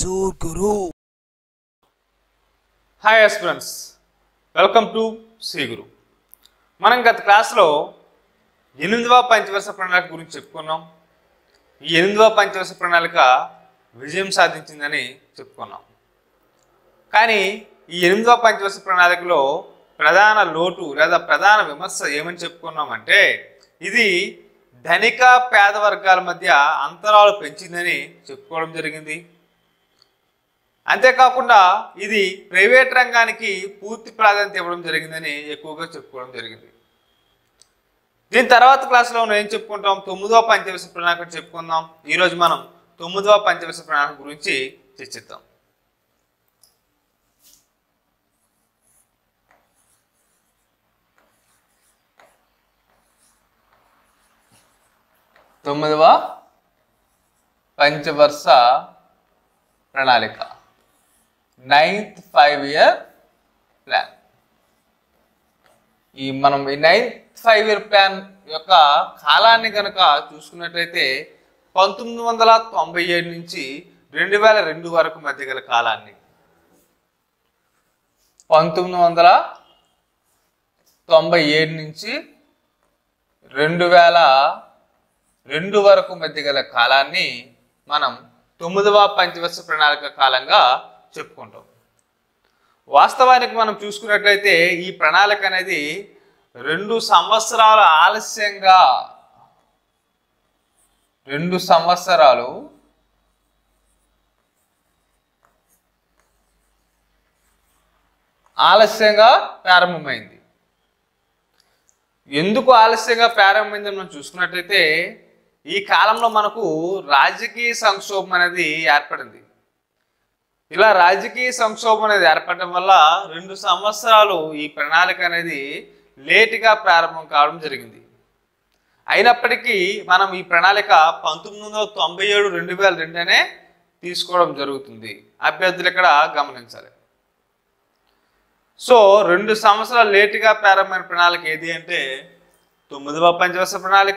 జూర్ గురు hi aspirants welcome to Sri Guru మనం గత క్లాస్లో ఎనిమిదవ పంచవర్ష ప్రణాళిక గురించి చెప్పుకున్నాం ఈ ఎనిమిదవ పంచవర్ష ప్రణాళిక విజయం సాధించిందని చెప్పుకున్నాం కానీ ఈ ఎనిమిదవ పంచవర్ష ప్రణాళికలో ప్రధాన లోటు లేదా ప్రధాన విమర్శ ఏమని చెప్పుకున్నామంటే ఇది ధనిక పేద వర్గాల మధ్య అంతరాలు పెంచిందని చెప్పుకోవడం జరిగింది అంతేకాకుండా ఇది ప్రైవేట్ రంగానికి పూర్తి ప్రాధాన్యత ఇవ్వడం జరిగిందని ఎక్కువగా చెప్పుకోవడం జరిగింది దీని తర్వాత క్లాస్లో మనం ఏం చెప్పుకుంటాం తొమ్మిదవ పంచవర్ష ప్రణాళిక చెప్పుకుందాం ఈరోజు మనం తొమ్మిదవ పంచవర్ష ప్రణాళిక గురించి చర్చిద్దాం తొమ్మిదవ పంచవర్ష ప్రణాళిక నైన్త్ ఫైవ్ ఇయర్ ప్లాన్ ఈ మనం ఈ నైన్త్ ఫైవ్ ఇయర్ ప్లాన్ యొక్క కాలాన్ని కనుక చూసుకున్నట్లయితే పంతొమ్మిది వందల తొంభై ఏడు నుంచి రెండు వేల రెండు వరకు మధ్య గల కాలాన్ని పంతొమ్మిది వందల తొంభై ఏడు నుంచి రెండు వేల రెండు వరకు మధ్య గల కాలాన్ని మనం తొమ్మిదవ పంచవర్ష ప్రణాళిక కాలంగా చెప్పుకుంటాం వాస్తవానికి మనం చూసుకున్నట్లయితే ఈ ప్రణాళిక అనేది రెండు సంవత్సరాల ఆలస్యంగా రెండు సంవత్సరాలు ఆలస్యంగా ప్రారంభమైంది ఎందుకు ఆలస్యంగా ప్రారంభమైందని మనం చూసుకున్నట్లయితే ఈ కాలంలో మనకు రాజకీయ సంక్షోభం అనేది ఏర్పడింది ఇలా రాజకీయ సంక్షోభం అనేది ఏర్పడటం వల్ల రెండు సంవత్సరాలు ఈ ప్రణాళిక అనేది లేటుగా ప్రారంభం కావడం జరిగింది అయినప్పటికీ మనం ఈ ప్రణాళిక పంతొమ్మిది వందల తొంభై ఏడు రెండు వేల రెండునే తీసుకోవడం జరుగుతుంది అభ్యర్థులు ఇక్కడ గమనించాలి సో రెండు సంవత్సరాలు లేటుగా ప్రారంభమైన ప్రణాళిక ఏది అంటే తొమ్మిదవ పంచవర్ష ప్రణాళిక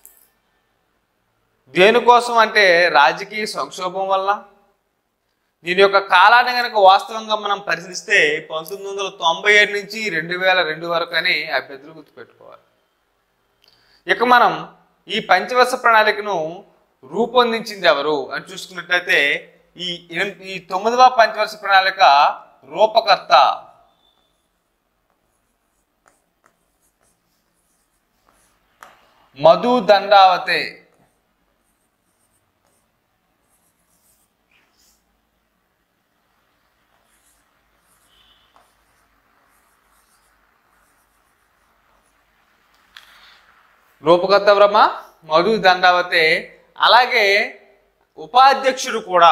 దేనికోసం అంటే రాజకీయ సంక్షోభం వల్ల దీని యొక్క కాలాన్ని కనుక వాస్తవంగా మనం పరిశీలిస్తే పంతొమ్మిది వందల తొంభై ఏడు నుంచి రెండు వేల రెండు వరకు అని అభ్యర్థులు గుర్తుపెట్టుకోవాలి ఇక మనం ఈ పంచవర్ష ప్రణాళికను రూపొందించింది ఎవరు అని చూసుకున్నట్లయితే ఈ ఎనిమి- ఈ తొమ్మిదవ పంచవర్ష ప్రణాళిక రూపకర్త మధు దండావతే రూపకర్త బ్రహ్మ మధు దండావతే అలాగే ఉపాధ్యక్షుడు కూడా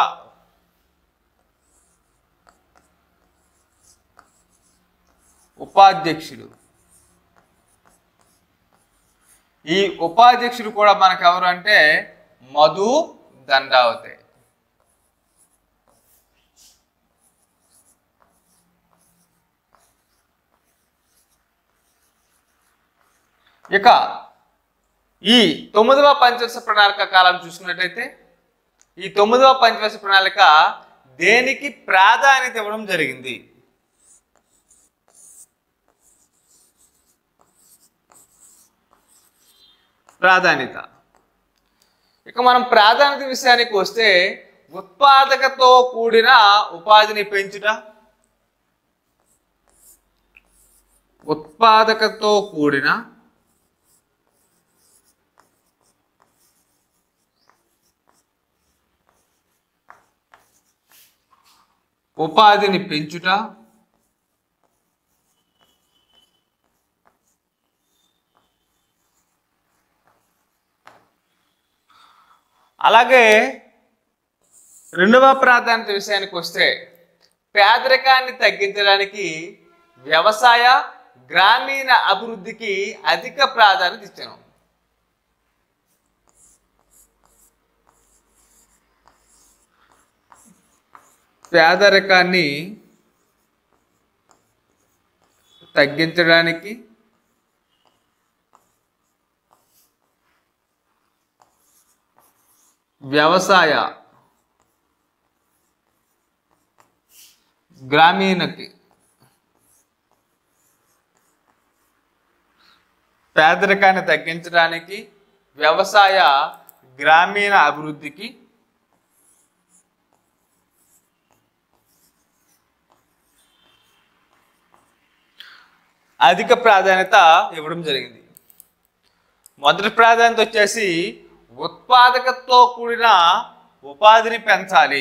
ఉపాధ్యక్షుడు ఈ ఉపాధ్యక్షుడు కూడా మనకు ఎవరు అంటే మధు దండావతే ఇక ఈ తొమ్మిదవ పంచవర్ష ప్రణాళిక కాలం చూసుకున్నట్టయితే ఈ తొమ్మిదవ పంచవర్ష ప్రణాళిక దేనికి ప్రాధాన్యత ఇవ్వడం జరిగింది ప్రాధాన్యత ఇక మనం ప్రాధాన్యత విషయానికి వస్తే ఉత్పాదకతో కూడిన ఉపాధిని పెంచుట ఉత్పాదకతో కూడిన ఉపాధిని పెంచుట అలాగే రెండవ ప్రాధాన్యత విషయానికి వస్తే పేదరికాన్ని తగ్గించడానికి వ్యవసాయ గ్రామీణ అభివృద్ధికి అధిక ప్రాధాన్యత ఇచ్చాను పేదరికాన్ని తగ్గించడానికి వ్యవసాయ గ్రామీణకి పేదరికాన్ని తగ్గించడానికి వ్యవసాయ గ్రామీణ అభివృద్ధికి అధిక ప్రాధాన్యత ఇవ్వడం జరిగింది మొదటి ప్రాధాన్యత వచ్చేసి ఉత్పాదకతతో కూడిన ఉపాధిని పెంచాలి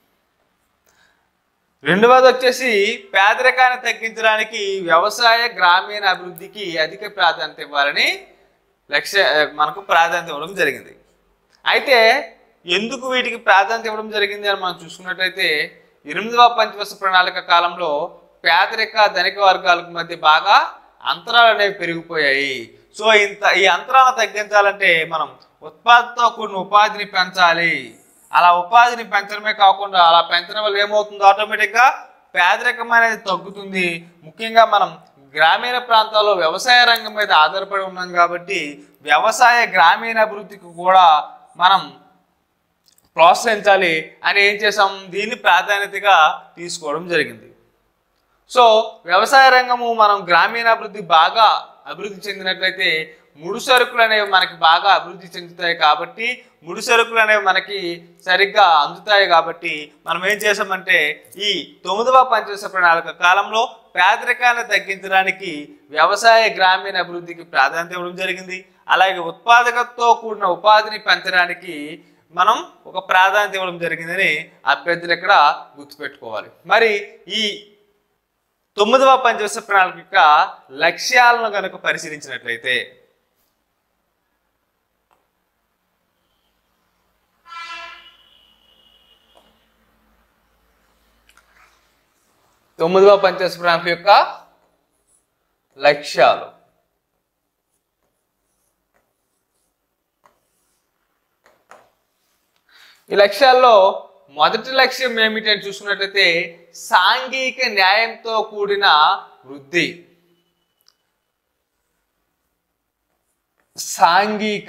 రెండవది వచ్చేసి పేదరికాన్ని తగ్గించడానికి వ్యవసాయ గ్రామీణ అభివృద్ధికి అధిక ప్రాధాన్యత ఇవ్వాలని లక్ష్య మనకు ప్రాధాన్యత ఇవ్వడం జరిగింది అయితే ఎందుకు వీటికి ప్రాధాన్యత ఇవ్వడం జరిగింది అని మనం చూసుకున్నట్లయితే ఎనిమిదవ పంచవర్ష ప్రణాళిక కాలంలో పేదరిక ధనిక వర్గాలకు మధ్య బాగా అంతరాలు అనేవి పెరిగిపోయాయి సో ఇంత ఈ అంతరాలను తగ్గించాలంటే మనం ఉత్పాదనతో కూడిన ఉపాధిని పెంచాలి అలా ఉపాధిని పెంచడమే కాకుండా అలా పెంచడం వల్ల ఏమవుతుంది ఆటోమేటిక్గా పేదరికం అనేది తగ్గుతుంది ముఖ్యంగా మనం గ్రామీణ ప్రాంతాల్లో వ్యవసాయ రంగం మీద ఆధారపడి ఉన్నాం కాబట్టి వ్యవసాయ గ్రామీణ అభివృద్ధికి కూడా మనం ప్రోత్సహించాలి అని ఏం చేసాం దీన్ని ప్రాధాన్యతగా తీసుకోవడం జరిగింది సో వ్యవసాయ రంగము మనం గ్రామీణాభివృద్ధి బాగా అభివృద్ధి చెందినట్లయితే ముడి సరుకులు అనేవి మనకి బాగా అభివృద్ధి చెందుతాయి కాబట్టి ముడి సరుకులు అనేవి మనకి సరిగ్గా అందుతాయి కాబట్టి మనం ఏం చేసామంటే ఈ తొమ్మిదవ పంచవర్ష ప్రణాళిక కాలంలో పేదరికాన్ని తగ్గించడానికి వ్యవసాయ గ్రామీణ అభివృద్ధికి ప్రాధాన్యత ఇవ్వడం జరిగింది అలాగే ఉత్పాదకతతో కూడిన ఉపాధిని పెంచడానికి మనం ఒక ప్రాధాన్యత ఇవ్వడం జరిగిందని అభ్యర్థులు ఇక్కడ గుర్తుపెట్టుకోవాలి మరి ఈ తొమ్మిదవ పంచవర్ష ప్రణాళిక యొక్క లక్ష్యాలను కనుక పరిశీలించినట్లయితే తొమ్మిదవ పంచవర్ష ప్రణాళిక యొక్క లక్ష్యాలు ఈ లక్ష్యాల్లో మొదటి లక్ష్యం ఏమిటి అని చూసుకున్నట్లయితే సాంఘిక న్యాయంతో కూడిన వృద్ధి సాంఘిక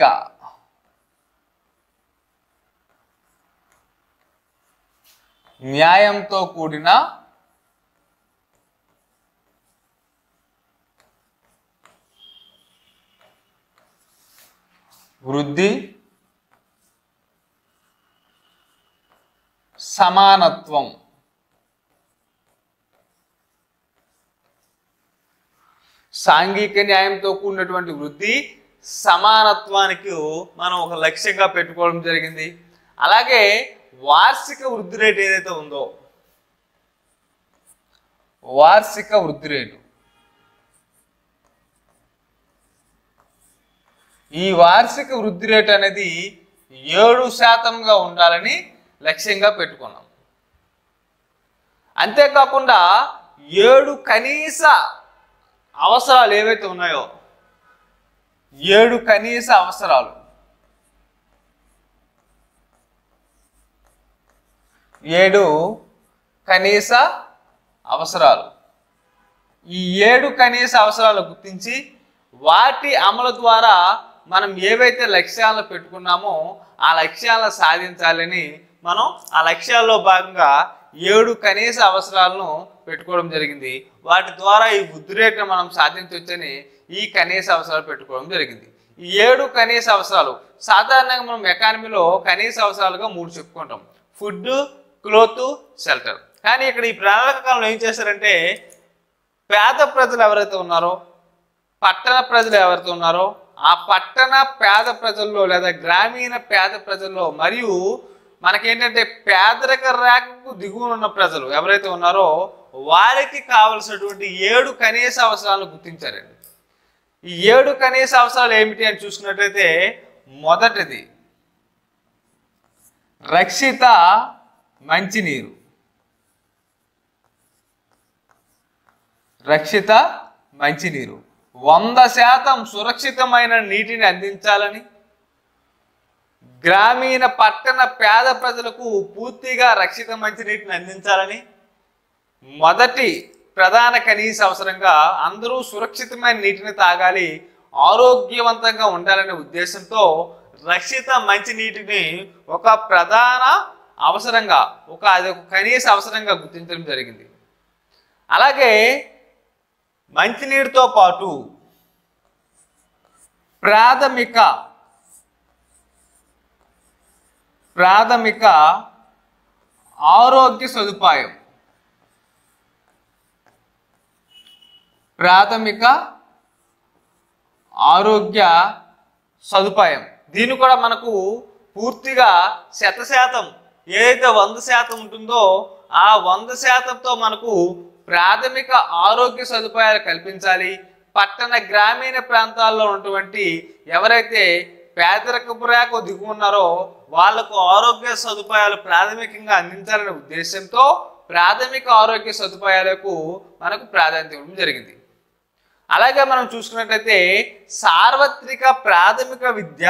న్యాయంతో కూడిన వృద్ధి సమానత్వం సాంఘిక న్యాయంతో కూడినటువంటి వృద్ధి సమానత్వానికి మనం ఒక లక్ష్యంగా పెట్టుకోవడం జరిగింది అలాగే వార్షిక వృద్ధి రేటు ఏదైతే ఉందో వార్షిక వృద్ధి రేటు ఈ వార్షిక వృద్ధి రేటు అనేది ఏడు శాతంగా ఉండాలని లక్ష్యంగా పెట్టుకున్నాం అంతేకాకుండా ఏడు కనీస అవసరాలు ఏవైతే ఉన్నాయో ఏడు కనీస అవసరాలు ఏడు కనీస అవసరాలు ఈ ఏడు కనీస అవసరాలు గుర్తించి వాటి అమలు ద్వారా మనం ఏవైతే లక్ష్యాలను పెట్టుకున్నామో ఆ లక్ష్యాలను సాధించాలని మనం ఆ లక్ష్యాల్లో భాగంగా ఏడు కనీస అవసరాలను పెట్టుకోవడం జరిగింది వాటి ద్వారా ఈ వృద్ధి రేటును మనం సాధించవచ్చని ఈ కనీస అవసరాలు పెట్టుకోవడం జరిగింది ఈ ఏడు కనీస అవసరాలు సాధారణంగా మనం ఎకానమీలో కనీస అవసరాలుగా మూడు చెప్పుకుంటాం ఫుడ్ క్లోత్ షెల్టర్ కానీ ఇక్కడ ఈ ప్రణాళిక కాలంలో ఏం చేశారంటే పేద ప్రజలు ఎవరైతే ఉన్నారో పట్టణ ప్రజలు ఎవరైతే ఉన్నారో ఆ పట్టణ పేద ప్రజల్లో లేదా గ్రామీణ పేద ప్రజల్లో మరియు మనకేంటంటే పేదరిక రేఖకు దిగువన ఉన్న ప్రజలు ఎవరైతే ఉన్నారో వారికి కావలసినటువంటి ఏడు కనీస అవసరాలను గుర్తించారండి ఈ ఏడు కనీస అవసరాలు ఏమిటి అని చూసుకున్నట్లయితే మొదటిది రక్షిత మంచినీరు రక్షిత మంచినీరు వంద శాతం సురక్షితమైన నీటిని అందించాలని గ్రామీణ పట్టణ పేద ప్రజలకు పూర్తిగా రక్షిత మంచినీటిని అందించాలని మొదటి ప్రధాన కనీస అవసరంగా అందరూ సురక్షితమైన నీటిని తాగాలి ఆరోగ్యవంతంగా ఉండాలనే ఉద్దేశంతో రక్షిత మంచినీటిని ఒక ప్రధాన అవసరంగా ఒక అది ఒక కనీస అవసరంగా గుర్తించడం జరిగింది అలాగే మంచినీటితో పాటు ప్రాథమిక ప్రాథమిక ఆరోగ్య సదుపాయం ప్రాథమిక ఆరోగ్య సదుపాయం దీన్ని కూడా మనకు పూర్తిగా శత శాతం ఏదైతే వంద శాతం ఉంటుందో ఆ వంద శాతంతో మనకు ప్రాథమిక ఆరోగ్య సదుపాయాలు కల్పించాలి పట్టణ గ్రామీణ ప్రాంతాల్లో ఉన్నటువంటి ఎవరైతే పేదరికపు రేఖ దిగు ఉన్నారో వాళ్లకు ఆరోగ్య సదుపాయాలు ప్రాథమికంగా అందించాలనే ఉద్దేశంతో ప్రాథమిక ఆరోగ్య సదుపాయాలకు మనకు ప్రాధాన్యత ఇవ్వడం జరిగింది అలాగే మనం చూసుకున్నట్లయితే సార్వత్రిక ప్రాథమిక విద్య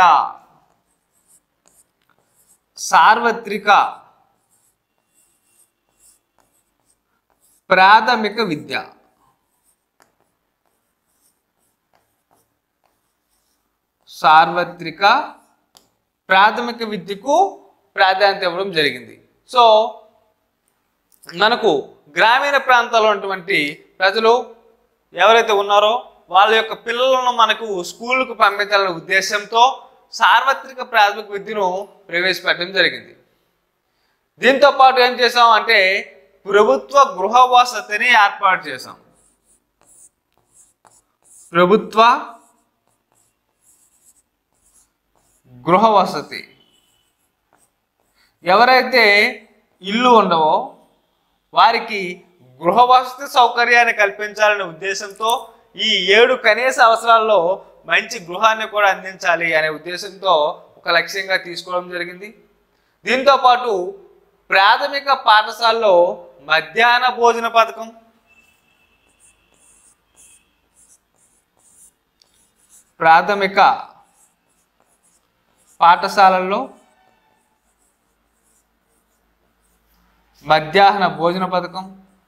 సార్వత్రిక ప్రాథమిక విద్య సార్వత్రిక ప్రాథమిక విద్యకు ప్రాధాన్యత ఇవ్వడం జరిగింది సో మనకు గ్రామీణ ప్రాంతాల్లో ఉన్నటువంటి ప్రజలు ఎవరైతే ఉన్నారో వాళ్ళ యొక్క పిల్లలను మనకు స్కూళ్ళకు పంపించాలనే ఉద్దేశంతో సార్వత్రిక ప్రాథమిక విద్యను ప్రవేశపెట్టడం జరిగింది దీంతో పాటు ఏం చేసాం అంటే ప్రభుత్వ గృహ వసతిని ఏర్పాటు చేశాం ప్రభుత్వ గృహ వసతి ఎవరైతే ఇల్లు ఉండవో వారికి గృహ వసతి సౌకర్యాన్ని కల్పించాలనే ఉద్దేశంతో ఈ ఏడు కనీస అవసరాల్లో మంచి గృహాన్ని కూడా అందించాలి అనే ఉద్దేశంతో ఒక లక్ష్యంగా తీసుకోవడం జరిగింది దీంతో పాటు ప్రాథమిక పాఠశాలలో మధ్యాహ్న భోజన పథకం ప్రాథమిక పాఠశాలల్లో మధ్యాహ్న భోజన పథకం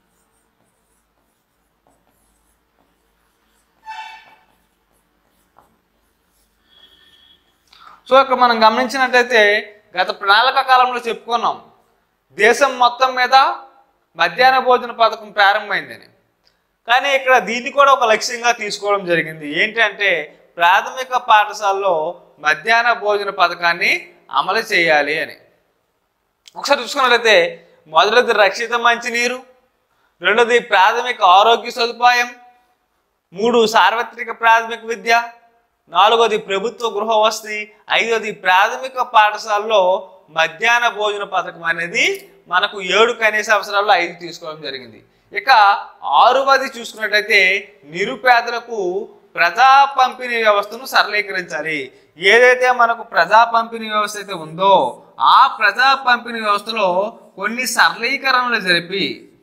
సో ఇక్కడ మనం గమనించినట్టయితే గత ప్రణాళిక కాలంలో చెప్పుకున్నాం దేశం మొత్తం మీద మధ్యాహ్న భోజన పథకం ప్రారంభమైందని కానీ ఇక్కడ దీన్ని కూడా ఒక లక్ష్యంగా తీసుకోవడం జరిగింది ఏంటంటే ప్రాథమిక పాఠశాలలో మధ్యాహ్న భోజన పథకాన్ని అమలు చేయాలి అని ఒకసారి చూసుకున్నట్లయితే మొదటిది రక్షిత మంచినీరు రెండోది ప్రాథమిక ఆరోగ్య సదుపాయం మూడు సార్వత్రిక ప్రాథమిక విద్య నాలుగోది ప్రభుత్వ గృహ వసతి ఐదోది ప్రాథమిక పాఠశాలలో మధ్యాహ్న భోజన పథకం అనేది మనకు ఏడు కనీస అవసరాల్లో ఐదు తీసుకోవడం జరిగింది ఇక ఆరువది చూసుకున్నట్లయితే నిరుపేదలకు ప్రజా పంపిణీ వ్యవస్థను సరళీకరించాలి ఏదైతే మనకు ప్రజా పంపిణీ వ్యవస్థ అయితే ఉందో ఆ ప్రజా పంపిణీ వ్యవస్థలో కొన్ని సరళీకరణలు జరిపి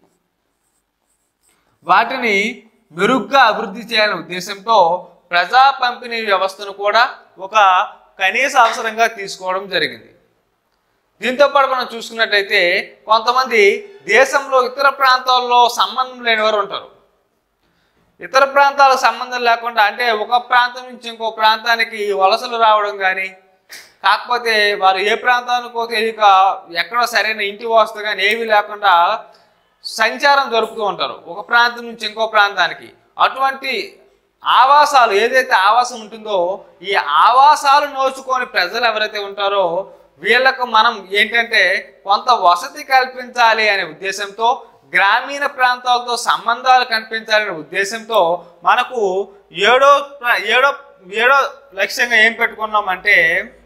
వాటిని మెరుగ్గా అభివృద్ధి చేయాలనే ఉద్దేశంతో ప్రజా పంపిణీ వ్యవస్థను కూడా ఒక కనీస అవసరంగా తీసుకోవడం జరిగింది దీంతో పాటు మనం చూసుకున్నట్టయితే కొంతమంది దేశంలో ఇతర ప్రాంతాల్లో సంబంధం లేని వారు ఉంటారు ఇతర ప్రాంతాలకు సంబంధం లేకుండా అంటే ఒక ప్రాంతం నుంచి ఇంకో ప్రాంతానికి వలసలు రావడం కానీ కాకపోతే వారు ఏ ప్రాంతానికో తెలియక ఎక్కడో సరైన ఇంటి వస్తు కానీ ఏమీ లేకుండా సంచారం జరుపుతూ ఉంటారు ఒక ప్రాంతం నుంచి ఇంకో ప్రాంతానికి అటువంటి ఆవాసాలు ఏదైతే ఆవాసం ఉంటుందో ఈ ఆవాసాలు నోచుకొని ప్రజలు ఎవరైతే ఉంటారో వీళ్ళకు మనం ఏంటంటే కొంత వసతి కల్పించాలి అనే ఉద్దేశంతో గ్రామీణ ప్రాంతాలతో సంబంధాలు కల్పించాలనే ఉద్దేశంతో మనకు ఏడో ప్ర- ఏడో ఏడో లక్ష్యంగా ఏం పెట్టుకున్నామంటే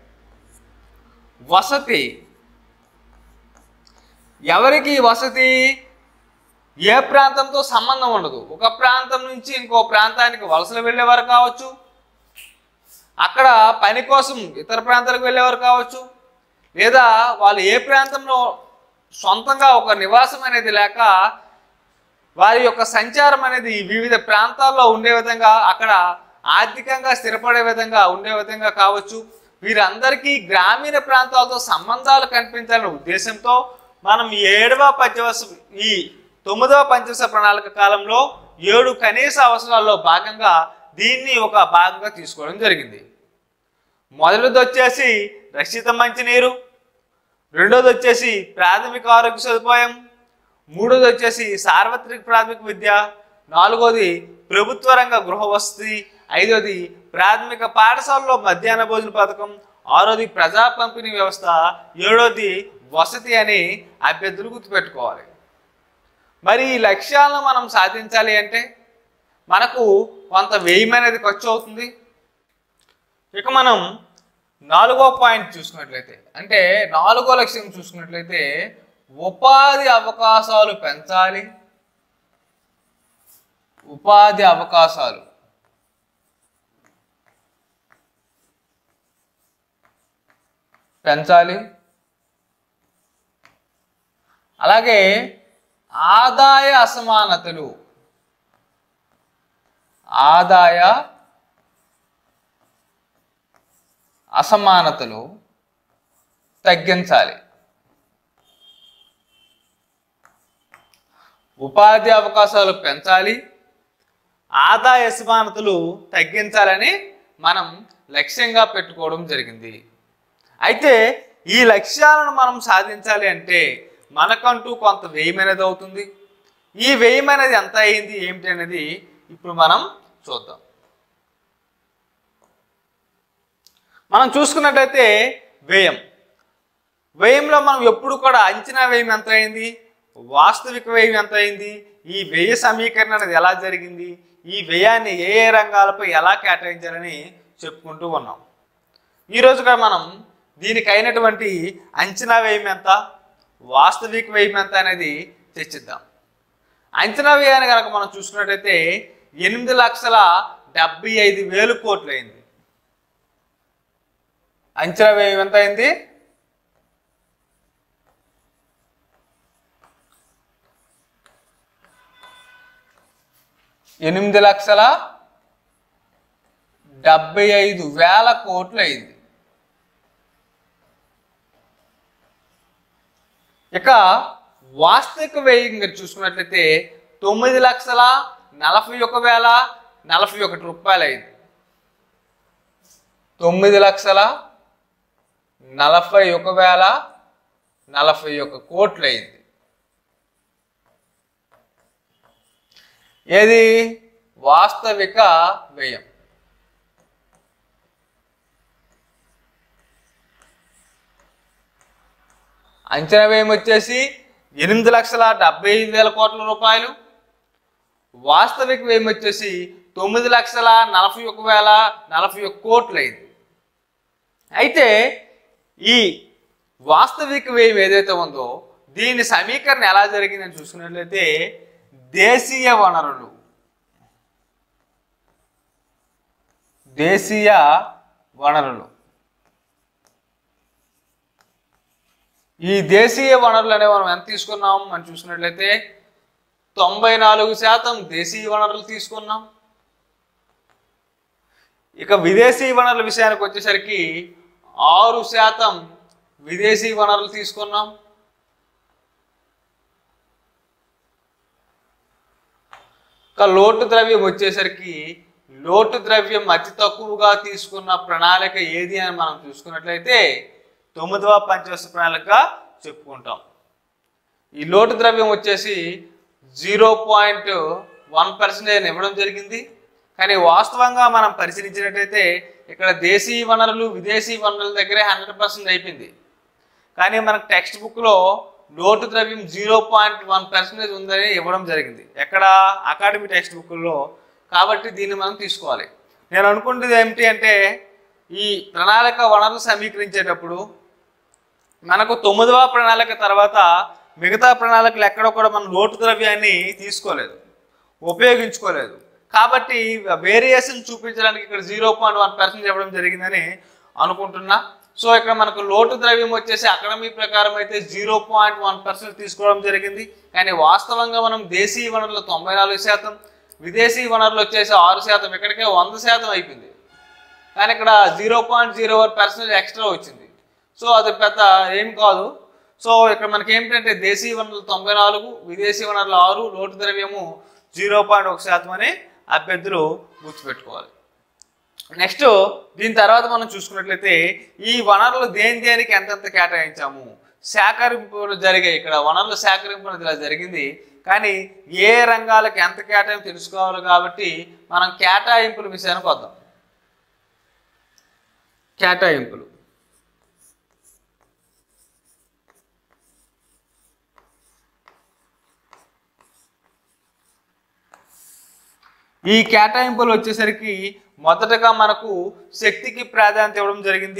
వసతి ఎవరికి వసతి ఏ ప్రాంతంతో సంబంధం ఉండదు ఒక ప్రాంతం నుంచి ఇంకో ప్రాంతానికి వలసలు వెళ్ళేవారు కావచ్చు అక్కడ పని కోసం ఇతర ప్రాంతాలకు వెళ్ళేవారు కావచ్చు లేదా వాళ్ళు ఏ ప్రాంతంలో సొంతంగా ఒక నివాసం అనేది లేక వారి యొక్క సంచారం అనేది వివిధ ప్రాంతాల్లో ఉండే విధంగా అక్కడ ఆర్థికంగా స్థిరపడే విధంగా ఉండే విధంగా కావచ్చు వీరందరికీ గ్రామీణ ప్రాంతాలతో సంబంధాలు కనిపించాలనే ఉద్దేశంతో మనం ఈ ఏడవ పంచవర్ష ఈ తొమ్మిదవ పంచవర్ష ప్రణాళిక కాలంలో ఏడు కనీస అవసరాల్లో భాగంగా దీన్ని ఒక భాగంగా తీసుకోవడం జరిగింది మొదటిది వచ్చేసి రక్షిత మంచినీరు రెండోది వచ్చేసి ప్రాథమిక ఆరోగ్య సదుపాయం మూడోది వచ్చేసి సార్వత్రిక ప్రాథమిక విద్య నాలుగోది ప్రభుత్వ రంగ గృహ వసతి ఐదోది ప్రాథమిక పాఠశాలలో మధ్యాహ్న భోజన పథకం ఆరోది ప్రజా పంపిణీ వ్యవస్థ ఏడోది వసతి అని అభ్యర్థులు గుర్తుపెట్టుకోవాలి మరి ఈ లక్ష్యాలను మనం సాధించాలి అంటే మనకు కొంత వ్యయం అనేది ఖర్చు అవుతుంది ఇక మనం నాలుగో పాయింట్ చూసుకున్నట్లయితే అంటే నాలుగో లక్ష్యం చూసుకున్నట్లయితే ఉపాధి అవకాశాలు పెంచాలి ఉపాధి అవకాశాలు పెంచాలి అలాగే ఆదాయ అసమానతలు ఆదాయ అసమానతలు తగ్గించాలి ఉపాధి అవకాశాలు పెంచాలి ఆదాయ అసమానతలు తగ్గించాలని మనం లక్ష్యంగా పెట్టుకోవడం జరిగింది అయితే ఈ లక్ష్యాలను మనం సాధించాలి అంటే మనకంటూ కొంత వ్యయం అనేది అవుతుంది ఈ వ్యయం అనేది ఎంత అయింది ఏమిటి అనేది ఇప్పుడు మనం చూద్దాం మనం చూసుకున్నట్టయితే వ్యయం వ్యయంలో మనం ఎప్పుడు కూడా అంచనా వ్యయం ఎంత అయింది వాస్తవిక వ్యయం ఎంత అయింది ఈ వ్యయ సమీకరణ అనేది ఎలా జరిగింది ఈ వ్యయాన్ని ఏ ఏ రంగాలపై ఎలా కేటాయించాలని చెప్పుకుంటూ ఉన్నాం ఈరోజు కూడా మనం దీనికి అయినటువంటి అంచనా వ్యయం ఎంత వాస్తవిక వ్యయం ఎంత అనేది చర్చిద్దాం అంచనా వ్యయాన్ని కనుక మనం చూసుకున్నట్టయితే ఎనిమిది లక్షల డెబ్బై ఐదు వేలు కోట్లు అయింది అంచనా వ్యయం ఎంత అయింది ఎనిమిది లక్షల డెబ్బై ఐదు వేల కోట్లు అయింది ఇక వాస్తవిక వ్యయం మీరు చూసుకున్నట్లయితే తొమ్మిది లక్షల నలభై ఒక వేల నలభై ఒకటి రూపాయలు అయింది తొమ్మిది లక్షల నలభై ఒక వేల నలభై ఒక కోట్లు అయింది ఏది వాస్తవిక వ్యయం అంచనా వ్యయం వచ్చేసి ఎనిమిది లక్షల డెబ్బై ఐదు వేల కోట్ల రూపాయలు వాస్తవిక వ్యయం వచ్చేసి తొమ్మిది లక్షల నలభై ఒక వేల నలభై ఒక కోట్లు అయింది అయితే ఈ వాస్తవిక వ్యయం ఏదైతే ఉందో దీని సమీకరణ ఎలా జరిగిందని చూసుకున్నట్లయితే దేశీయ వనరులు దేశీయ వనరులు ఈ దేశీయ వనరులు అనేవి మనం ఎంత తీసుకున్నాం మనం చూసుకున్నట్లయితే తొంభై నాలుగు శాతం దేశీయ వనరులు తీసుకున్నాం ఇక విదేశీ వనరుల విషయానికి వచ్చేసరికి ఆరు శాతం విదేశీ వనరులు తీసుకున్నాం ఇక లోటు ద్రవ్యం వచ్చేసరికి లోటు ద్రవ్యం అతి తక్కువగా తీసుకున్న ప్రణాళిక ఏది అని మనం చూసుకున్నట్లయితే తొమ్మిదవ పంచవర్ష ప్రణాళిక చెప్పుకుంటాం ఈ లోటు ద్రవ్యం వచ్చేసి జీరో పాయింట్ వన్ పర్సెంటేజ్ ఇవ్వడం జరిగింది కానీ వాస్తవంగా మనం పరిశీలించినట్టయితే ఇక్కడ దేశీయ వనరులు విదేశీ వనరుల దగ్గరే హండ్రెడ్ పర్సెంట్ అయిపోయింది కానీ మనకు టెక్స్ట్ బుక్లో లోటు ద్రవ్యం జీరో పాయింట్ వన్ పర్సెంటేజ్ ఉందని ఇవ్వడం జరిగింది ఎక్కడ అకాడమీ టెక్స్ట్ బుక్లో కాబట్టి దీన్ని మనం తీసుకోవాలి నేను అనుకుంటుంది ఏమిటి అంటే ఈ ప్రణాళిక వనరులు సమీకరించేటప్పుడు మనకు తొమ్మిదవ ప్రణాళిక తర్వాత మిగతా ప్రణాళికలు ఎక్కడ కూడా మనం లోటు ద్రవ్యాన్ని తీసుకోలేదు ఉపయోగించుకోలేదు కాబట్టి వేరియేషన్ చూపించడానికి ఇక్కడ జీరో పాయింట్ వన్ పర్సెంట్ ఇవ్వడం జరిగిందని అనుకుంటున్నా సో ఇక్కడ మనకు లోటు ద్రవ్యం వచ్చేసి అకాడమీ ప్రకారం అయితే జీరో పాయింట్ వన్ పర్సెంట్ తీసుకోవడం జరిగింది కానీ వాస్తవంగా మనం దేశీయ వనరులు తొంభై నాలుగు శాతం విదేశీ వనరులు వచ్చేసి ఆరు శాతం ఇక్కడికే వంద శాతం అయిపోయింది కానీ ఇక్కడ zero point zero one percent extra వచ్చింది సో అది పెద్ద ఏం కాదు సో ఇక్కడ మనకి ఏంటంటే దేశీయ వనరులు తొంభై నాలుగు విదేశీ వనరులు ఆరు లోటు ద్రవ్యము జీరో పాయింట్ ఒక శాతం అని అభ్యర్థులు గుర్తుపెట్టుకోవాలి నెక్స్ట్ దీని తర్వాత మనం చూసుకున్నట్లయితే ఈ వనరులు దేని దేనికి ఎంతెంత కేటాయించాము సేకరింపులు జరిగాయి ఇక్కడ వనరుల సేకరింపు అనేది ఇలా జరిగింది కానీ ఏ రంగాలకు ఎంత కేటాయింపు తెలుసుకోవాలి కాబట్టి మనం కేటాయింపుల విషయానికి వద్దాం కేటాయింపులు ఈ కేటాయింపులు వచ్చేసరికి మొదటగా మనకు శక్తికి ప్రాధాన్యత ఇవ్వడం జరిగింది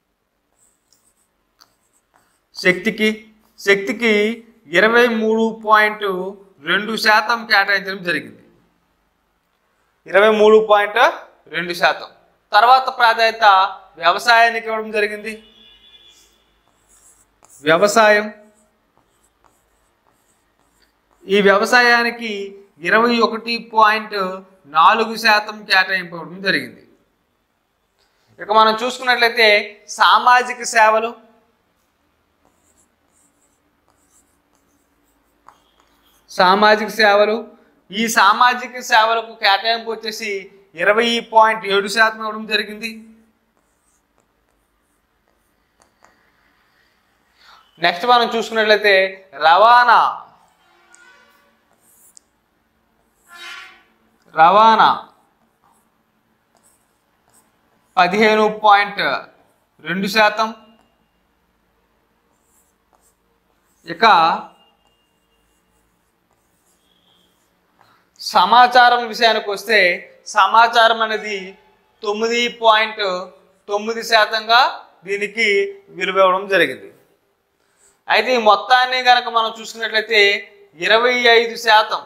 శక్తికి శక్తికి ఇరవై మూడు పాయింట్ రెండు శాతం కేటాయించడం జరిగింది ఇరవై మూడు పాయింట్ రెండు శాతం తర్వాత ప్రాధాన్యత వ్యవసాయానికి ఇవ్వడం జరిగింది వ్యవసాయం ఈ వ్యవసాయానికి ఇరవై ఒకటి పాయింట్ నాలుగు శాతం కేటాయింపడం జరిగింది ఇక మనం చూసుకున్నట్లయితే సామాజిక సేవలు సామాజిక సేవలు ఈ సామాజిక సేవలకు కేటాయింపు వచ్చేసి ఇరవై పాయింట్ ఏడు శాతం ఇవ్వడం జరిగింది నెక్స్ట్ మనం చూసుకున్నట్లయితే రవాణా రవాణా పదిహేను పాయింట్ రెండు శాతం ఇక సమాచారం విషయానికి వస్తే సమాచారం అనేది తొమ్మిది పాయింట్ తొమ్మిది శాతంగా దీనికి విలువ ఇవ్వడం జరిగింది అయితే ఈ మొత్తాన్ని కనుక మనం చూసుకున్నట్లయితే ఇరవై ఐదు శాతం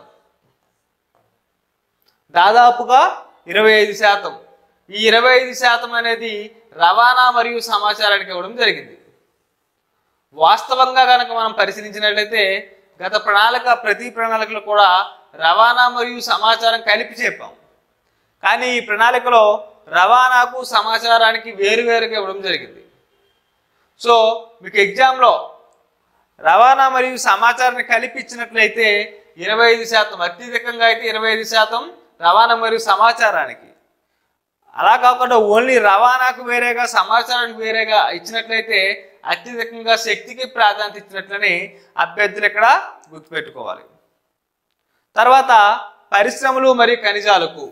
దాదాపుగా ఇరవై ఐదు శాతం ఈ ఇరవై ఐదు శాతం అనేది రవాణా మరియు సమాచారానికి ఇవ్వడం జరిగింది వాస్తవంగా కనుక మనం పరిశీలించినట్లయితే గత ప్రణాళిక ప్రతి ప్రణాళికలో కూడా రవాణా మరియు సమాచారం కలిపి చెప్పాం కానీ ఈ ప్రణాళికలో రవాణాకు సమాచారానికి వేరువేరుగా ఇవ్వడం జరిగింది సో మీకు ఎగ్జామ్లో రవాణా మరియు సమాచారాన్ని కలిపి ఇచ్చినట్లయితే ఇరవై ఐదు శాతం అత్యధికంగా అయితే ఇరవై ఐదు శాతం రవాణా మరియు సమాచారానికి అలా కాకుండా ఓన్లీ రవాణాకు వేరేగా సమాచారానికి వేరేగా ఇచ్చినట్లయితే అత్యధికంగా శక్తికి ప్రాధాన్యత ఇచ్చినట్లని అభ్యర్థులు ఇక్కడ గుర్తుపెట్టుకోవాలి తర్వాత పరిశ్రమలు మరియు ఖనిజాలకు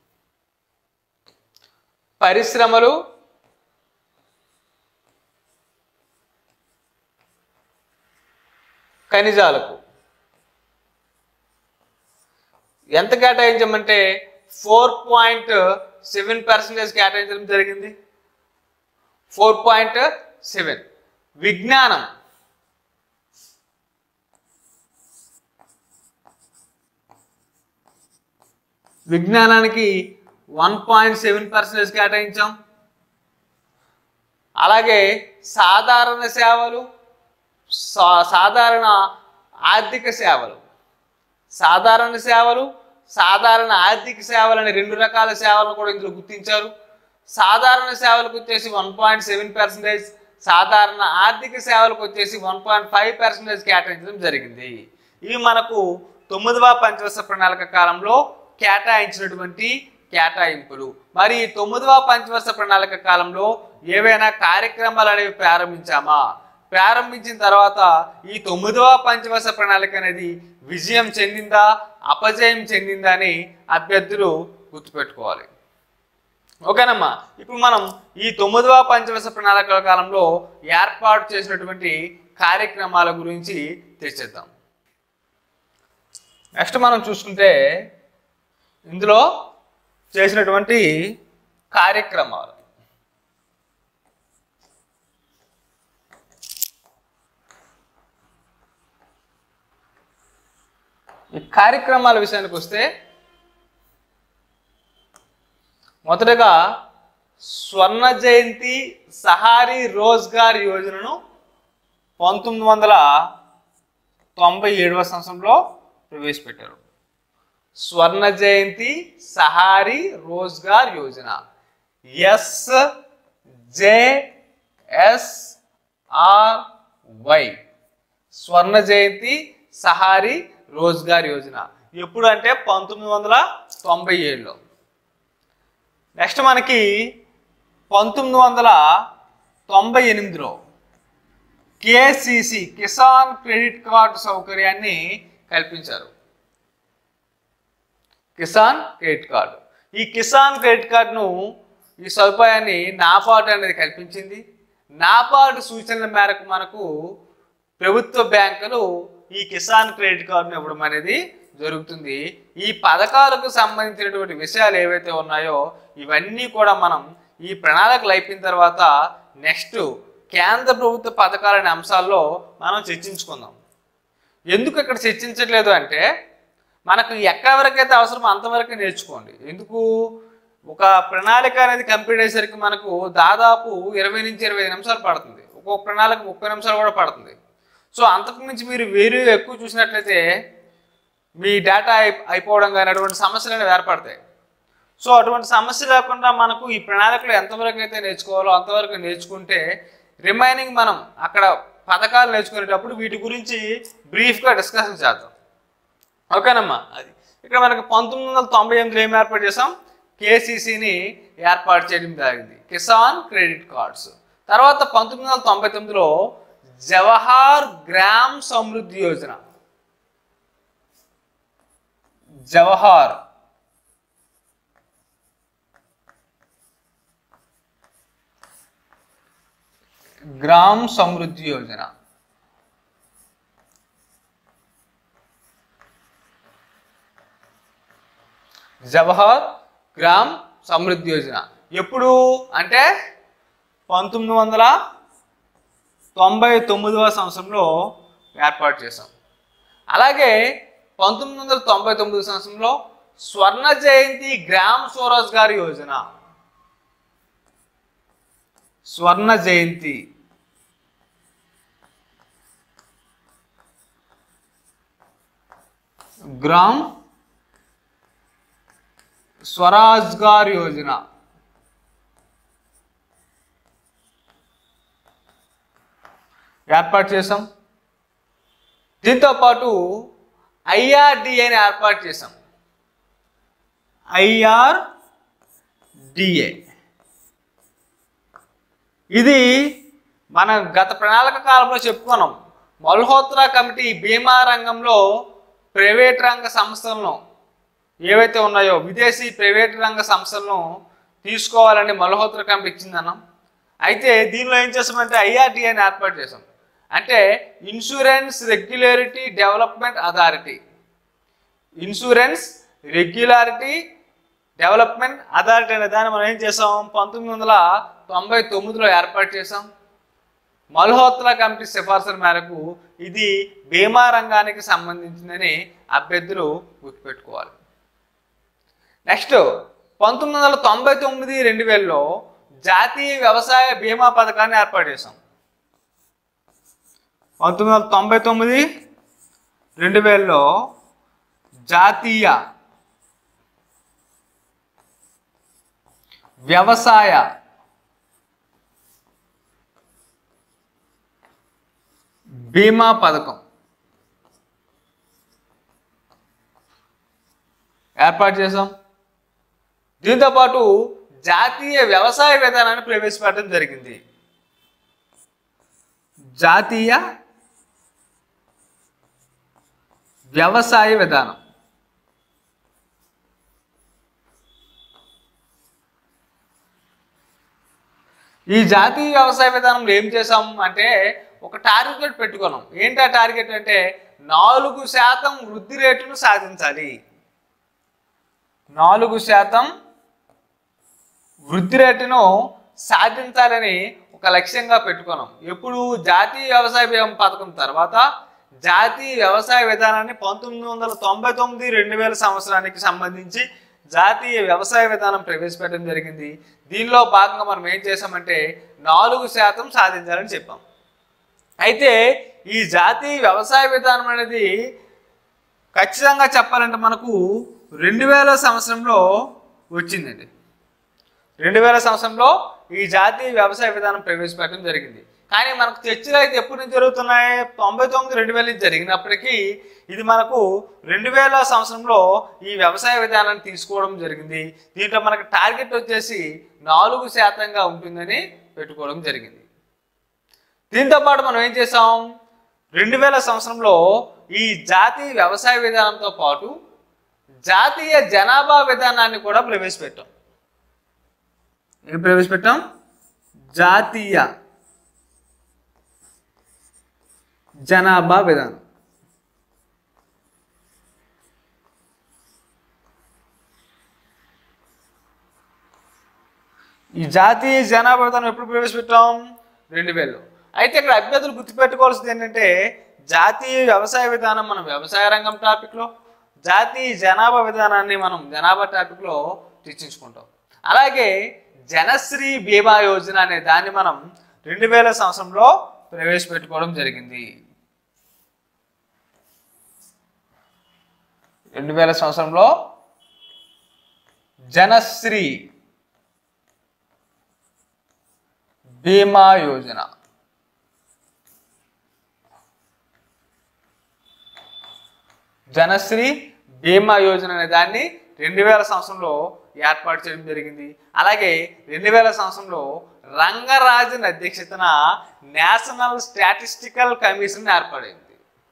పరిశ్రమలు ఖనిజాలకు ఎంత కేటాయించమంటే ఫోర్ పాయింట్ సెవెన్ పర్సెంటేజ్ కేటాయించడం జరిగింది ఫోర్ పాయింట్ సెవెన్ విజ్ఞానం విజ్ఞానానికి వన్ పాయింట్ సెవెన్ పర్సెంటేజ్ కేటాయించాం అలాగే సాధారణ సేవలు సా- సాధారణ ఆర్థిక సేవలు సాధారణ సేవలు సాధారణ ఆర్థిక సేవలు అనే రెండు రకాల సేవలను కూడా ఇందులో గుర్తించారు సాధారణ సేవలకు వచ్చేసి వన్ పాయింట్ సెవెన్ పర్సెంటేజ్ సాధారణ ఆర్థిక సేవలకు వచ్చేసి వన్ పాయింట్ ఫైవ్ పర్సెంటేజ్ కేటాయించడం జరిగింది ఇవి మనకు తొమ్మిదవ పంచవర్ష ప్రణాళిక కాలంలో కేటాయించినటువంటి కేటాయింపులు మరి ఈ తొమ్మిదవ పంచవర్ష ప్రణాళిక కాలంలో ఏవైనా కార్యక్రమాలు అనేవి ప్రారంభించామా ప్రారంభించిన తర్వాత ఈ తొమ్మిదవ పంచవర్ష ప్రణాళిక అనేది విజయం చెందిందా అపజయం చెందిందా అని అభ్యర్థులు గుర్తుపెట్టుకోవాలి ఓకేనమ్మా ఇప్పుడు మనం ఈ తొమ్మిదవ పంచవర్ష ప్రణాళిక కాలంలో ఏర్పాటు చేసినటువంటి కార్యక్రమాల గురించి తెచ్చేద్దాం నెక్స్ట్ మనం చూసుకుంటే ఇందులో చేసినటువంటి కార్యక్రమాలు ఈ కార్యక్రమాల విషయానికి వస్తే మొదటగా స్వర్ణ జయంతి సహారీ రోజ్గార్ యోజనను పంతొమ్మిది వందల తొంభై ఏడవ సంవత్సరంలో ప్రవేశపెట్టారు Swarna Jayanti Sahari Rozgar Yojana S J S R Y Swarna Jayanti Sahari Rozgar Yojana ఎప్పుడు అంటే పంతొమ్మిది వందల తొంభై ఏడులో నెక్స్ట్ మనకి పంతొమ్మిది వందల తొంభై ఎనిమిదిలో కేసిసి కిసాన్ క్రెడిట్ కార్డు సౌకర్యాన్ని కల్పించారు కిసాన్ క్రెడిట్ కార్డు ఈ కిసాన్ క్రెడిట్ కార్డును ఈ సదుపాయాన్ని నాబార్డు అనేది కల్పించింది నాబార్డు సూచనల మేరకు మనకు ప్రభుత్వ బ్యాంకులు ఈ కిసాన్ క్రెడిట్ కార్డును ఇవ్వడం అనేది జరుగుతుంది ఈ పథకాలకు సంబంధించినటువంటి విషయాలు ఏవైతే ఉన్నాయో ఇవన్నీ కూడా మనం ఈ ప్రణాళికలు అయిపోయిన తర్వాత నెక్స్ట్ కేంద్ర ప్రభుత్వ పథకాలనే అంశాల్లో మనం చర్చించుకుందాం ఎందుకు ఇక్కడ చర్చించట్లేదు అంటే మనకు ఎక్కడి వరకైతే అవసరమో అంతవరకే నేర్చుకోండి ఎందుకు ఒక ప్రణాళిక అనేది కంప్లీట్ అయ్యేసరికి మనకు దాదాపు ఇరవై నుంచి ఇరవై ఐదు నిమిషాలు పడుతుంది ఒక్కొక్క ప్రణాళిక ముప్పై నిమిషాలు కూడా పడుతుంది సో అంతకు మించి మీరు వేరే ఎక్కువ చూసినట్లయితే మీ డేటా అయి అయిపోవడం కానీ అటువంటి సమస్యలు అనేవి ఏర్పడతాయి సో అటువంటి సమస్య లేకుండా మనకు ఈ ప్రణాళికలు ఎంతవరకు అయితే నేర్చుకోవాలో అంతవరకు నేర్చుకుంటే రిమైనింగ్ మనం అక్కడ పథకాలు నేర్చుకునేటప్పుడు వీటి గురించి బ్రీఫ్గా డిస్కషన్ చేద్దాం ఓకేనమ్మా అది ఇక్కడ మనకి పంతొమ్మిది వందల తొంభై ఎనిమిదిలో ఏం ఏర్పాటు చేసాం కేసీసీని ఏర్పాటు చేయడం జరిగింది కిసాన్ క్రెడిట్ కార్డ్స్ తర్వాత పంతొమ్మిది వందల తొంభై తొమ్మిదిలో జవహార్ గ్రామ్ సమృద్ధి యోజన జవహార్ గ్రామ్ సమృద్ధి యోజన జవహర్ గ్రామ్ సమృద్ధి యోజన ఎప్పుడు అంటే పంతొమ్మిది వందల తొంభై తొమ్మిదవ సంవత్సరంలో ఏర్పాటు చేశాం అలాగే పంతొమ్మిది వందల తొంభై తొమ్మిది సంవత్సరంలో స్వర్ణ జయంతి గ్రామ్ స్వరోజ్గార్ యోజన స్వర్ణ జయంతి గ్రామ్ స్వరాజ్గార్ యోజన ఏర్పాటు చేసాం దీంతో పాటు ఐఆర్డిఏని ఏర్పాటు చేసాం ఐఆర్డిఏ ఇది మన గత ప్రణాళిక కాలంలో చెప్పుకున్నాం మల్హోత్రా కమిటీ బీమా రంగంలో ప్రైవేట్ రంగ సంస్థలను ఏవైతే ఉన్నాయో విదేశీ ప్రైవేట్ రంగ సంస్థలను తీసుకోవాలని మల్హోత్రా కమిటీ ఇచ్చిందన్నాం అయితే దీనిలో ఏం చేస్తామంటే ఐఆర్టీఐని ఏర్పాటు చేసాం అంటే insurance regularity development authority insurance regularity development authority అనే దాన్ని మనం ఏం చేసాం పంతొమ్మిది వందల తొంభై తొమ్మిదిలో ఏర్పాటు చేసాం మల్హోత్రా కమిటీ సిఫార్సుల మేరకు ఇది బీమా రంగానికి సంబంధించిందని అభ్యర్థులు గుర్తుపెట్టుకోవాలి నెక్స్ట్ పంతొమ్మిది వందల తొంభై తొమ్మిది రెండు వేలలో జాతీయ వ్యవసాయ బీమా పథకాన్ని ఏర్పాటు చేసాం పంతొమ్మిది వందల తొంభై తొమ్మిది రెండు వేలలో జాతీయ వ్యవసాయ బీమా పథకం ఏర్పాటు చేసాం దీంతో పాటు జాతీయ వ్యవసాయ విధానాన్ని ప్రవేశపెట్టడం జరిగింది జాతీయ వ్యవసాయ విధానం ఈ జాతీయ వ్యవసాయ విధానంలో ఏం చేసాం అంటే ఒక టార్గెట్ పెట్టుకున్నాం ఏంటి ఆ టార్గెట్ అంటే నాలుగు శాతం వృద్ధి రేటును సాధించాలి నాలుగు శాతం వృద్ధి రేటును సాధించాలని ఒక లక్ష్యంగా పెట్టుకున్నాం ఎప్పుడు జాతీయ వ్యవసాయ బీమా పథకం తర్వాత జాతీయ వ్యవసాయ విధానాన్ని పంతొమ్మిది వందల తొంభై తొమ్మిది రెండు వేల సంవత్సరానికి సంబంధించి జాతీయ వ్యవసాయ విధానం ప్రవేశపెట్టడం జరిగింది దీనిలో భాగంగా మనం ఏం చేసామంటే నాలుగు శాతం సాధించాలని చెప్పాం అయితే ఈ జాతీయ వ్యవసాయ విధానం అనేది ఖచ్చితంగా చెప్పాలంటే మనకు రెండు వేల సంవత్సరంలో వచ్చిందండి రెండు వేల సంవత్సరంలో ఈ జాతీయ వ్యవసాయ విధానం ప్రవేశపెట్టడం జరిగింది కానీ మనకు చర్చలు అయితే ఎప్పటి నుంచి జరుగుతున్నాయి తొంభై తొమ్మిది రెండు వేల నుంచి జరిగినప్పటికీ ఇది మనకు రెండు వేల సంవత్సరంలో ఈ వ్యవసాయ విధానాన్ని తీసుకోవడం జరిగింది దీంట్లో మనకు టార్గెట్ వచ్చేసి నాలుగు శాతంగా ఉంటుందని పెట్టుకోవడం జరిగింది దీంతో పాటు మనం ఏం చేసాం రెండు వేల సంవత్సరంలో ఈ జాతీయ వ్యవసాయ విధానంతో పాటు జాతీయ జనాభా విధానాన్ని కూడా ప్రవేశపెట్టాం ఏం ప్రవేశపెట్టాం జాతీయ జనాభా విధానం ఈ జాతీయ జనాభా విధానం ఎప్పుడు ప్రవేశపెట్టాం రెండు వేలు అయితే ఇక్కడ అభ్యర్థులు గుర్తుపెట్టుకోవాల్సింది ఏంటంటే జాతీయ వ్యవసాయ విధానం మనం వ్యవసాయ రంగం టాపిక్లో జాతీయ జనాభా విధానాన్ని మనం జనాభా టాపిక్లో చర్చించుకుంటాం అలాగే జనశ్రీ బీమా యోజన అనే దాన్ని మనం రెండు వేల సంవత్సరంలో ప్రవేశపెట్టుకోవడం జరిగింది రెండు వేల సంవత్సరంలో జనశ్రీ బీమా యోజన జనశ్రీ బీమా యోజన అనే దాన్ని రెండు వేల సంవత్సరంలో ఏర్పాటు చేయడం జరిగింది అలాగే రెండు వేల సంవత్సరంలో రంగరాజన్ అధ్యక్షతన నేషనల్ స్టాటిస్టికల్ కమిషన్ ఏర్పడింది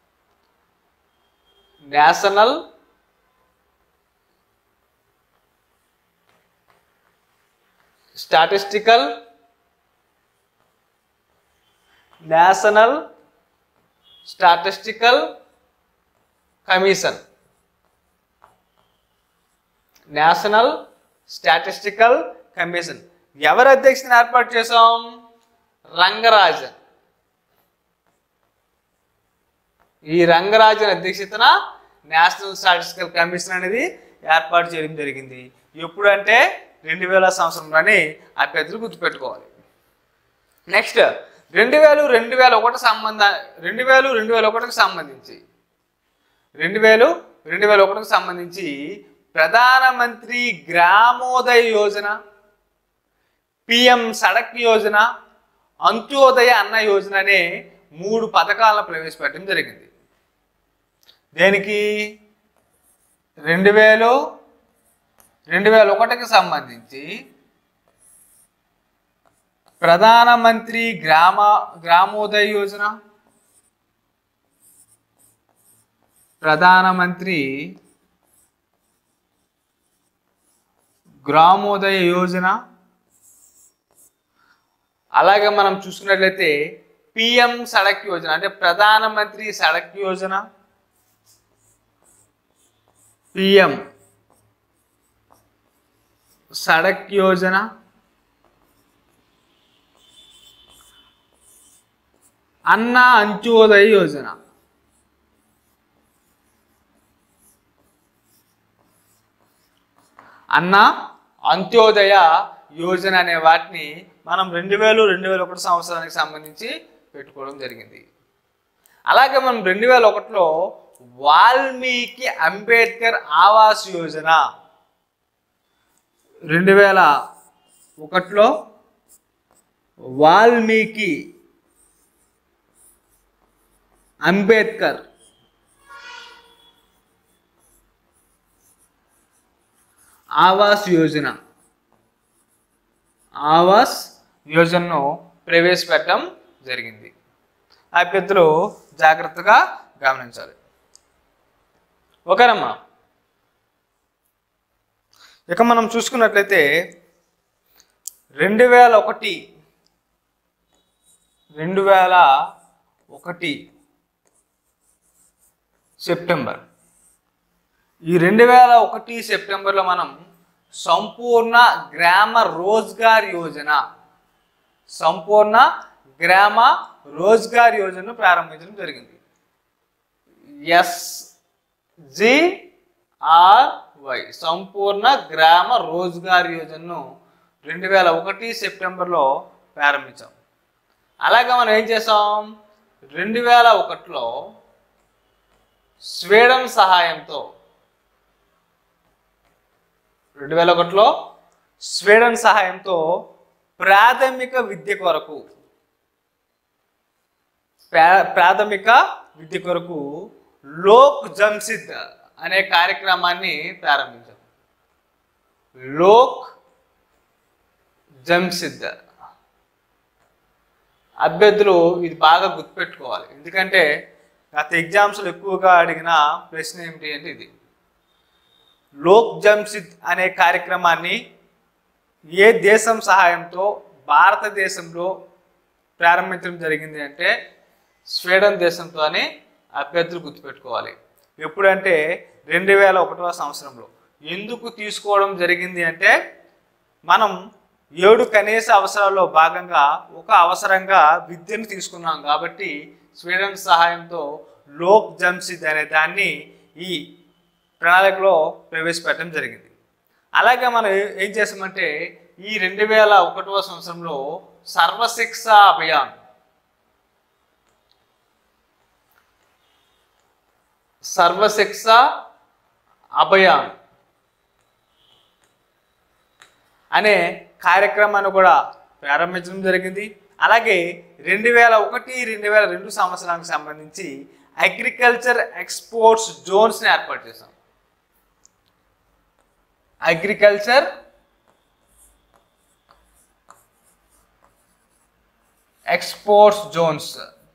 national statistical national statistical commission national statistical commission ఎవరు అధ్యక్షతన ఏర్పాటు చేసాం రంగరాజన్ ఈ రంగరాజన్ అధ్యక్షతన నేషనల్ స్టాటిస్టికల్ కమిషన్ అనేది ఏర్పాటు చేయడం జరిగింది ఎప్పుడంటే రెండు వేల సంవత్సరంలోని అభ్యర్థులు గుర్తుపెట్టుకోవాలి నెక్స్ట్ రెండు వేలు రెండు వేల ఒకటి సంబంధ రెండు వేలు రెండు వేల ఒకటికి సంబంధించి రెండు వేలు రెండు వేల ఒకటికి సంబంధించి ప్రధానమంత్రి గ్రామోదయ యోజన పిఎం సడక్ యోజన అంత్యోదయ అన్న యోజన అనే మూడు పథకాలను ప్రవేశపెట్టడం జరిగింది దేనికి రెండు వేలు రెండు వేల ఒకటికి సంబంధించి ప్రధానమంత్రి గ్రామ గ్రామోదయ యోజన ప్రధానమంత్రి గ్రామోదయ యోజన అలాగే మనం చూసుకున్నట్లయితే పిఎం సడక్ యోజన అంటే ప్రధానమంత్రి సడక్ యోజన పిఎం సడక్ యోజన అన్న అంత్యోదయ యోజన అన్న అంత్యోదయ యోజన అనే వాటిని మనం రెండు వేలు రెండు వేల ఒకటి సంవత్సరానికి సంబంధించి పెట్టుకోవడం జరిగింది అలాగే మనం రెండు వేల ఒకటిలో వాల్మీకి అంబేద్కర్ ఆవాస్ యోజన రెండు వేల ఒకటిలో వాల్మీకి అంబేద్కర్ ఆవాస్ యోజన ఆవాస్ యోజనను ప్రవేశపెట్టడం జరిగింది అభ్యర్థులు జాగ్రత్తగా గమనించాలి ఓకేనమ్మా ఇక మనం చూసుకున్నట్లయితే రెండు వేల ఒకటి రెండు వేల ఒకటి సెప్టెంబర్ ఈ రెండు వేల ఒకటి సెప్టెంబర్లో మనం సంపూర్ణ గ్రామ రోజ్గార్ యోజన సంపూర్ణ గ్రామ రోజ్గార్ యోజనను ప్రారంభించడం జరిగింది ఎస్ జిఆర్వై సంపూర్ణ గ్రామ రోజ్గార్ యోజనను రెండు వేల ఒకటి సెప్టెంబర్లో ప్రారంభించాం అలాగే మనం ఏం చేసాం రెండు వేల ఒకటిలో స్వీడన్ సహాయంతో రెండు వేల ఒకటిలో స్వీడన్ సహాయంతో ప్రాథమిక విద్య కొరకు ప్రా- ప్రాథమిక విద్య కొరకు లోక్ జంసిద్ అనే కార్యక్రమాన్ని ప్రారంభించాం లోక్ జంసిద్ అభ్యర్థులు ఇది బాగా గుర్తుపెట్టుకోవాలి ఎందుకంటే గత ఎగ్జామ్స్లో ఎక్కువగా అడిగిన ప్రశ్న ఏమిటి అంటే ఇది లోక్ జంసిద్ అనే కార్యక్రమాన్ని ఏ దేశం సహాయంతో భారతదేశంలో ప్రారంభించడం జరిగింది అంటే స్వీడన్ దేశంతో అని అభ్యర్థులు గుర్తుపెట్టుకోవాలి ఎప్పుడంటే రెండు వేల ఒకటవ సంవత్సరంలో ఎందుకు తీసుకోవడం జరిగింది అంటే మనం ఏడు కనీస అవసరాల్లో భాగంగా ఒక అవసరంగా విద్యను తీసుకున్నాం కాబట్టి స్వీడన్ సహాయంతో లోక్ జంసిద్ అనే దాన్ని ఈ ప్రణాళికలో ప్రవేశపెట్టడం జరిగింది అలాగే మనం ఏ- ఏం చేసామంటే ఈ రెండు వేల ఒకటవ సంవత్సరంలో సర్వశిక్ష అభియాన్ సర్వశిక్ష అభియాన్ అనే కార్యక్రమాన్ని కూడా ప్రారంభించడం జరిగింది అలాగే రెండు వేల ఒకటి రెండు వేల రెండు సంవత్సరానికి సంబంధించి అగ్రికల్చర్ ఎక్స్పోర్ట్స్ జోన్స్ని ఏర్పాటు చేశాం అగ్రికల్చర్ ఎక్స్పోర్ట్స్ జోన్స్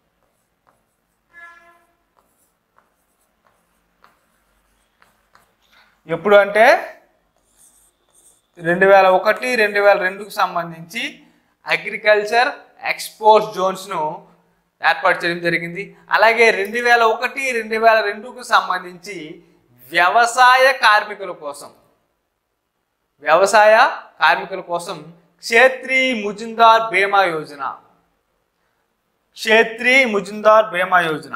ఎప్పుడు అంటే రెండు వేల ఒకటి రెండు వేల రెండుకు సంబంధించి అగ్రికల్చర్ ఎక్స్పోర్ట్స్ జోన్స్ను ఏర్పాటు చేయడం జరిగింది అలాగే రెండు వేల ఒకటి రెండు వేల రెండుకు సంబంధించి వ్యవసాయ కార్మికుల కోసం వ్యవసాయ కార్మికుల కోసం క్షేత్రీ ముజుందార్ బీమా యోజన క్షేత్రీ ముజుందార్ బీమా యోజన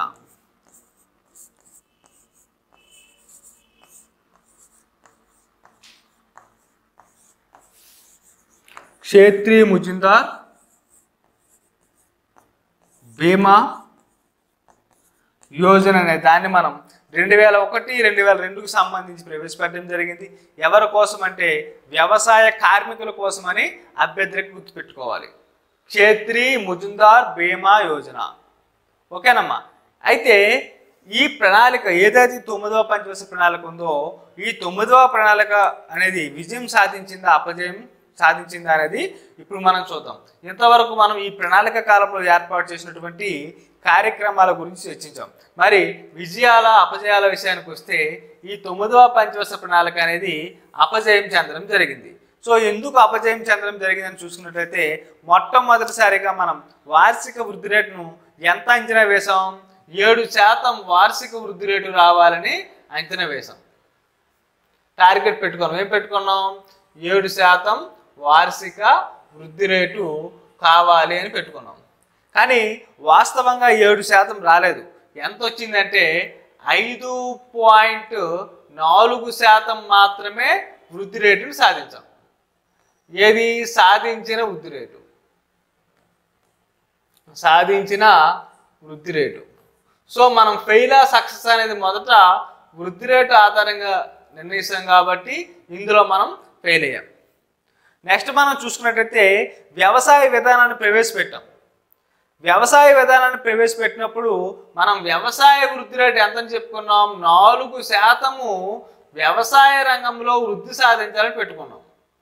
క్షేత్రీ ముజుందార్ బీమా యోజన అనే దాన్ని మనం రెండు వేల ఒకటి రెండు వేల రెండుకు సంబంధించి ప్రవేశపెట్టడం జరిగింది ఎవరి కోసం అంటే వ్యవసాయ కార్మికుల కోసమని అభ్యర్థికి గుర్తుపెట్టుకోవాలి క్షేత్రీ ముజుందార్ బీమా యోజన ఓకేనమ్మా అయితే ఈ ప్రణాళిక ఏదైతే తొమ్మిదవ పంచవర్ష ప్రణాళిక ఉందో ఈ తొమ్మిదవ ప్రణాళిక అనేది విజయం సాధించిందా అపజయం సాధించిందా అనేది ఇప్పుడు మనం చూద్దాం ఇంతవరకు మనం ఈ ప్రణాళిక కాలంలో ఏర్పాటు చేసినటువంటి కార్యక్రమాల గురించి చర్చించాం మరి విజయాల అపజయాల విషయానికి వస్తే ఈ తొమ్మిదవ పంచవర్ష ప్రణాళిక అనేది అపజయం చెందడం జరిగింది సో ఎందుకు అపజయం చెందడం జరిగిందని చూసుకున్నట్లయితే మొట్టమొదటిసారిగా మనం వార్షిక వృద్ధి రేటును ఎంత అంచనా వేశాం ఏడు శాతం వార్షిక వృద్ధి రేటు రావాలని అంచనా వేశాం టార్గెట్ పెట్టుకున్నాం ఏం పెట్టుకున్నాం ఏడు శాతం వార్షిక వృద్ధి రేటు కావాలి అని పెట్టుకున్నాం కానీ వాస్తవంగా ఏడు శాతం రాలేదు ఎంత వచ్చిందంటే ఐదు పాయింట్ నాలుగు శాతం మాత్రమే వృద్ధి రేటును సాధించాం ఏది సాధించిన వృద్ధి రేటు సాధించిన వృద్ధి రేటు సో మనం ఫెయిల్ సక్సెస్ అనేది మొదట వృద్ధి రేటు ఆధారంగా నిర్ణయిస్తాం కాబట్టి ఇందులో మనం ఫెయిల్ అయ్యాం నెక్స్ట్ మనం చూసుకున్నట్టయితే వ్యవసాయ విధానాన్ని ప్రవేశపెట్టాం వ్యవసాయ విధానాన్ని ప్రవేశపెట్టినప్పుడు మనం వ్యవసాయ వృద్ధి రేటు ఎంతని చెప్పుకున్నాం నాలుగు శాతము వ్యవసాయ రంగంలో వృద్ధి సాధించాలని పెట్టుకున్నాం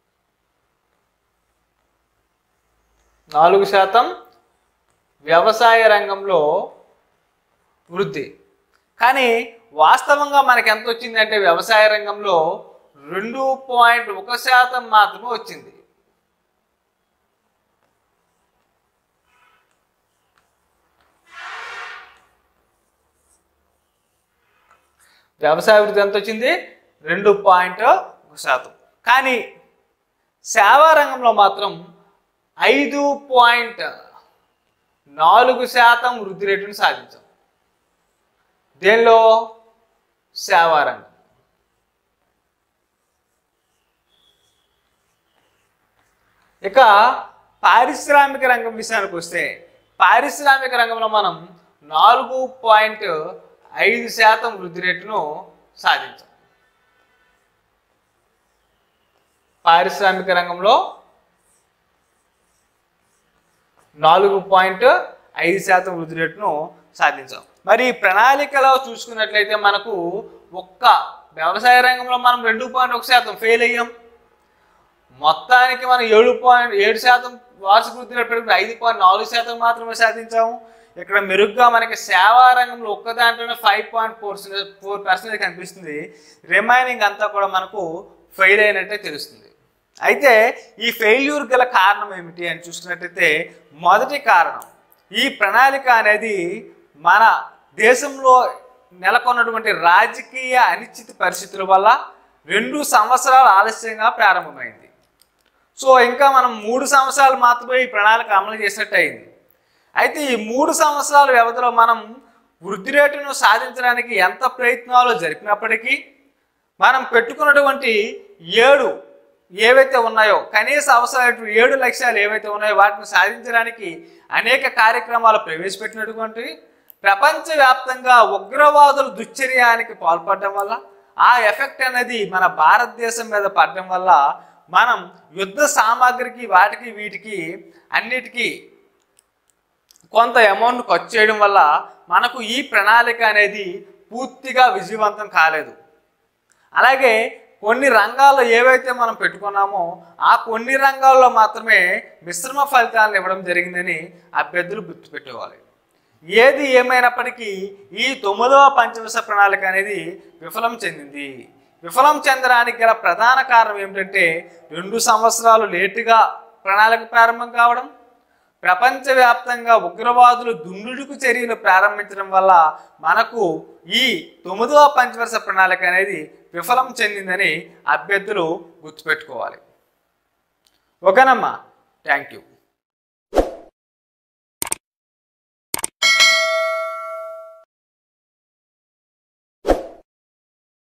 నాలుగు శాతం వ్యవసాయ రంగంలో వృద్ధి కానీ వాస్తవంగా మనకి ఎంత వచ్చిందంటే వ్యవసాయ రంగంలో రెండు పాయింట్ ఒక శాతం మాత్రమే వచ్చింది వ్యవసాయ వృద్ధి ఎంత వచ్చింది రెండు పాయింట్ ఒక శాతం కానీ సేవా రంగంలో మాత్రం ఐదు పాయింట్ నాలుగు శాతం వృద్ధి రేటును సాధించాం దేనిలో సేవా రంగం ఇక పారిశ్రామిక రంగం విషయానికి వస్తే పారిశ్రామిక రంగంలో మనం నాలుగు పాయింట్ ఐదు శాతం వృద్ధి రేటును సాధించాం పారిశ్రామిక రంగంలో నాలుగు పాయింట్ ఐదు శాతం వృద్ధి రేటును సాధించాం మరి ఈ ప్రణాళికలో చూసుకున్నట్లయితే మనకు ఒక్క వ్యవసాయ రంగంలో మనం రెండు పాయింట్ ఒక శాతం ఫెయిల్ అయ్యాం మొత్తానికి మనం ఏడు పాయింట్ ఏడు శాతం వార్షిక వృద్ధి రేటు పెరుగుదల ఐదు పాయింట్ నాలుగు శాతం మాత్రమే సాధించాము ఇక్కడ మెరుగ్గా మనకి సేవా రంగంలో ఒక్క దాంట్లోనే five point four four percentage కనిపిస్తుంది రిమైనింగ్ అంతా కూడా మనకు ఫెయిల్ అయినట్టే తెలుస్తుంది అయితే ఈ ఫెయిల్యూర్ గల కారణం ఏమిటి అని చూసుకున్నట్టయితే మొదటి కారణం ఈ ప్రణాళిక అనేది మన దేశంలో నెలకొన్నటువంటి రాజకీయ అనిశ్చిత పరిస్థితుల వల్ల రెండు సంవత్సరాలు ఆలస్యంగా ప్రారంభమైంది సో ఇంకా మనం మూడు సంవత్సరాలు మాత్రమే ఈ ప్రణాళిక అమలు చేసినట్టు అయింది అయితే ఈ మూడు సంవత్సరాల వ్యవధిలో మనం వృద్ధి రేటును సాధించడానికి ఎంత ప్రయత్నాలు జరిపినప్పటికీ మనం పెట్టుకున్నటువంటి ఏడు ఏవైతే ఉన్నాయో కనీస అవసరమైన ఏడు లక్ష్యాలు ఏవైతే ఉన్నాయో వాటిని సాధించడానికి అనేక కార్యక్రమాలు ప్రవేశపెట్టినటువంటి ప్రపంచవ్యాప్తంగా ఉగ్రవాదుల దుశ్చర్యానికి పాల్పడడం వల్ల ఆ ఎఫెక్ట్ అనేది మన భారతదేశం మీద పడడం వల్ల మనం యుద్ధ సామాగ్రికి వాటికి వీటికి అన్నిటికీ కొంత అమౌంట్ ఖర్చు చేయడం వల్ల మనకు ఈ ప్రణాళిక అనేది పూర్తిగా విజయవంతం కాలేదు అలాగే కొన్ని రంగాల్లో ఏవైతే మనం పెట్టుకున్నామో ఆ కొన్ని రంగాల్లో మాత్రమే మిశ్రమ ఫలితాలను ఇవ్వడం జరిగిందని అభ్యర్థులు గుర్తుపెట్టుకోవాలి ఏది ఏమైనప్పటికీ ఈ తొమ్మిదవ పంచవర్ష ప్రణాళిక అనేది విఫలం చెందింది విఫలం చెందడానికి గల ప్రధాన కారణం ఏమిటంటే రెండు సంవత్సరాలు లేటుగా ప్రణాళిక ప్రారంభం కావడం ప్రపంచవ్యాప్తంగా ఉగ్రవాదులు దుండుడుకు చర్యలు ప్రారంభించడం వల్ల మనకు ఈ తొమ్మిదవ పంచవర్ష ప్రణాళిక అనేది విఫలం చెందిందని అభ్యర్థులు గుర్తుపెట్టుకోవాలి ఓకేనమ్మా థ్యాంక్ యూ